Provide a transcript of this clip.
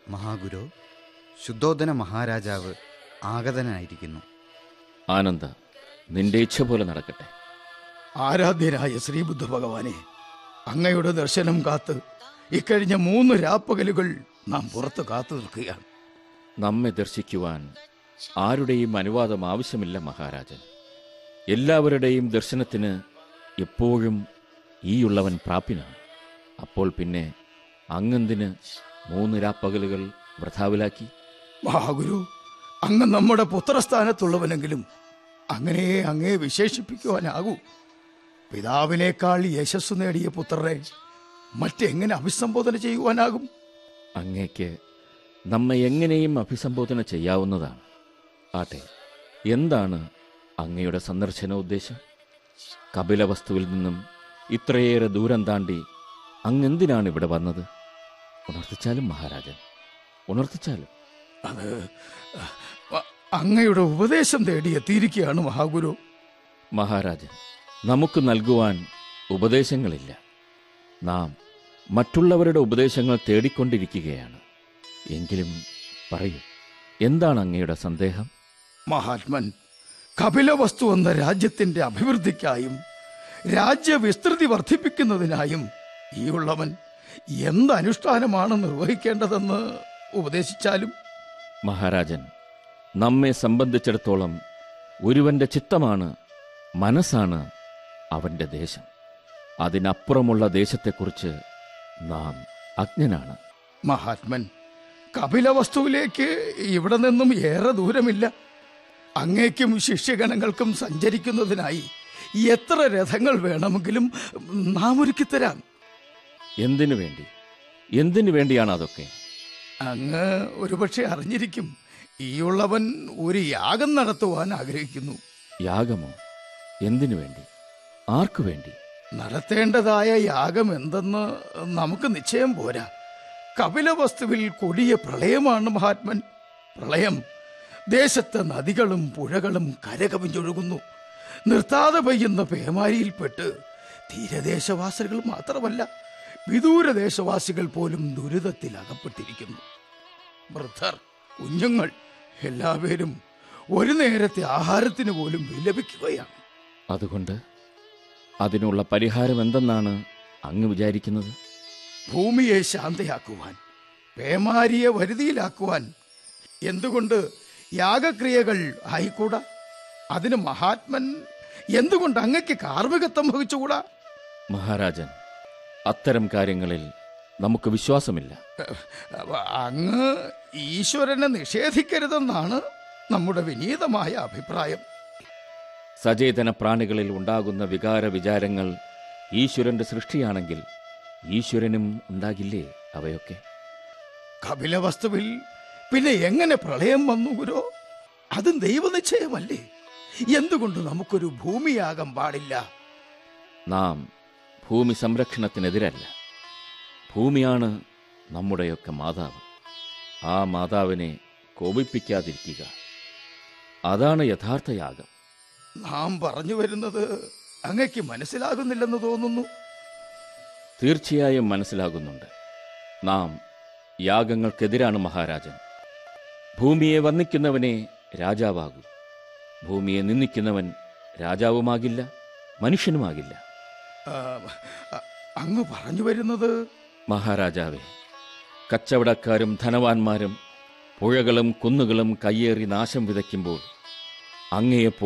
മഹാഗുരു ശുദ്ധോധന മഹാരാജാവ് ആഗതനായിരിക്കുന്നു ആനന്ദ നിന്റെ ഇച്ഛ പോലെ നടക്കട്ടെ ആരാധ്യനായ ശ്രീബുദ്ധ ഭഗവാനെ അങ്ങയുടെ ദർശനം കാത്ത് ഇക്കഴിഞ്ഞ മൂന്ന് രാപ്പകലുകൾ നാം പുറത്ത് കാത്തു നിൽക്കുകയാണ് നമ്മെ ദർശിക്കുവാൻ ആരുടെയും അനുവാദം ആവശ്യമില്ല മഹാരാജൻ എല്ലാവരുടെയും ദർശനത്തിന് എപ്പോഴും ഈയുള്ളവൻ പ്രാപ്യനാണ് അപ്പോൾ പിന്നെ അങ്ങെന്തിന് മൂന്ന് രാപ്പകലുകൾ വൃഥാവിലാക്കി മഹാഗുരു അങ്ങ് നമ്മുടെ പുത്രസ്ഥാനത്തുള്ളവനെങ്കിലും അങ്ങനെ അങ്ങേ വിശേഷിപ്പിക്കുവാനാകൂ പിതാവിനേക്കാൾ യശസ് നേടിയ പുത്രരെ മറ്റെങ്ങനെ അഭിസംബോധന ചെയ്യുവാനാകും അങ്ങേക്ക് നമ്മെ എങ്ങനെയും അഭിസംബോധന ചെയ്യാവുന്നതാണ് ആട്ടെ എന്താണ് അങ്ങയുടെ സന്ദർശന ഉദ്ദേശം കപിലവസ്തുവിൽ നിന്നും ഇത്രയേറെ ദൂരം താണ്ടി അങ്ങെന്തിനാണ് ഇവിടെ വന്നത് ഉണർത്തിച്ചാലും മഹാരാജൻ ഉണർത്തിച്ചാലും അത് അ- അങ്ങയുടെ ഉപദേശം തേടി എത്തിയിരിക്കുകയാണ് മഹാഗുരു മഹാരാജൻ നമുക്ക് നൽകുവാൻ ഉപദേശങ്ങളില്ല നാം മറ്റുള്ളവരുടെ ഉപദേശങ്ങൾ തേടിക്കൊണ്ടിരിക്കുകയാണ് എങ്കിലും പറയൂ എന്താണ് അങ്ങയുടെ സന്ദേഹം മഹാത്മൻ കപിലവസ്തു എന്ന രാജ്യത്തിന്റെ അഭിവൃദ്ധിക്കായും രാജ്യവിസ്തൃതി വർദ്ധിപ്പിക്കുന്നതിനായും ഈ ഉള്ളവൻ എന്ത് അനുഷ്ഠാനമാണ് നിർവഹിക്കേണ്ടതെന്ന് ഉപദേശിച്ചാലും മഹാരാജൻ നമ്മെ സംബന്ധിച്ചിടത്തോളം ഒരുവന്റെ ചിത്തമാണ് മനസ്സാണ് അവന്റെ ദേശം അതിനപ്പുറമുള്ള ദേശത്തെക്കുറിച്ച് നാം അജ്ഞനാണ് മഹാത്മൻ കപിലവസ്തുവിലേക്ക് ഇവിടെ നിന്നും ഏറെ ദൂരമില്ല അങ്ങേക്കും ശിഷ്യഗണങ്ങൾക്കും സഞ്ചരിക്കുന്നതിനായി എത്ര രഥങ്ങൾ വേണമെങ്കിലും നാം ഒരുക്കിത്തരാം എന്തിനു വേണ്ടി എന്തിനു വേണ്ടിയാണ് അതൊക്കെ അങ്ങ് ഒരുപക്ഷെ അറിഞ്ഞിരിക്കും ഈ ഉള്ളവൻ ഒരു യാഗം നടത്തുവാൻ ആഗ്രഹിക്കുന്നു യാഗമോ എന്തിനു വേണ്ടി ആർക്കു വേണ്ടി നടത്തേണ്ടതായ യാഗം എന്തെന്ന് നമുക്ക് നിശ്ചയം പോരാ കപിലവസ്തുവിൽ കൊടിയ പ്രളയമാണ് മഹാത്മൻ പ്രളയം ദേശത്തെ നദികളും പുഴകളും കരകവിഞ്ഞൊഴുകുന്നു നിർത്താതെ പെയ്യുന്ന പേമാരിയിൽപ്പെട്ട് തീരദേശവാസികൾ മാത്രമല്ല വിദൂരദേശവാസികൾ പോലും ദുരിതത്തിൽ അകപ്പെട്ടിരിക്കുന്നു വൃദ്ധർ കുഞ്ഞുങ്ങൾ എല്ലാവരും ഒരു നേരത്തെ ആഹാരത്തിന് പോലും വിലപിക്കുകയാണ് അതുകൊണ്ട് അതിനുള്ള പരിഹാരം എന്തെന്നാണ് അങ്ങ് വിചാരിക്കുന്നത് ഭൂമിയെ ശാന്തയാക്കുവാൻ പേമാരിയെ വരുതിയിലാക്കുവാൻ എന്തുകൊണ്ട് യാഗക്രിയകൾ ആയിക്കൂടാ അതിന് മഹാത്മൻ എന്തുകൊണ്ട് അങ്ങയ്ക്ക് കാർമികത്വം വഹിച്ചുകൂടാ മഹാരാജൻ അത്തരം കാര്യങ്ങളിൽ നമുക്ക് വിശ്വാസമില്ല അങ്ങ് ഈശ്വരനെ നിഷേധിക്കരുതെന്നാണ് നമ്മുടെ വിനീതമായ അഭിപ്രായം സചേതന പ്രാണികളിൽ ഉണ്ടാകുന്ന വികാര വിചാരങ്ങൾ ഈശ്വരന്റെ സൃഷ്ടിയാണെങ്കിൽ ഈശ്വരനും ഉണ്ടാകില്ലേ അവയൊക്കെ കപിലവസ്തുവിൽ പിന്നെ എങ്ങനെ പ്രളയം വന്നു ഗുരോ അതും ദൈവനിശ്ചയമല്ലേ എന്തുകൊണ്ട് നമുക്കൊരു ഭൂമിയാകാൻ പാടില്ല നാം ഭൂമി സംരക്ഷണത്തിനെതിരല്ല ഭൂമിയാണ് നമ്മുടെയൊക്കെ മാതാവ് ആ മാതാവിനെ കോപിപ്പിക്കാതിരിക്കുക അതാണ് യഥാർത്ഥ യാഗം നാം പറഞ്ഞു വരുന്നത് അങ്ങയ്ക്ക് മനസ്സിലാകുന്നില്ലെന്ന് തോന്നുന്നു തീർച്ചയായും മനസ്സിലാകുന്നുണ്ട് നാം യാഗങ്ങൾക്കെതിരാണ് മഹാരാജൻ ഭൂമിയെ വന്ദിക്കുന്നവനെ രാജാവാകൂ ഭൂമിയെ നിന്ദിക്കുന്നവൻ രാജാവുമാകില്ല മനുഷ്യനുമാകില്ല ആ, അ- അങ്ങ് പറഞ്ഞു വരുന്നത് മഹാരാജാവേ കച്ചവടക്കാരും ധനവാന്മാരും പുഴകളും കുന്നുകളും കയ്യേറി നാശം വിതയ്ക്കുമ്പോൾ അങ്ങയെ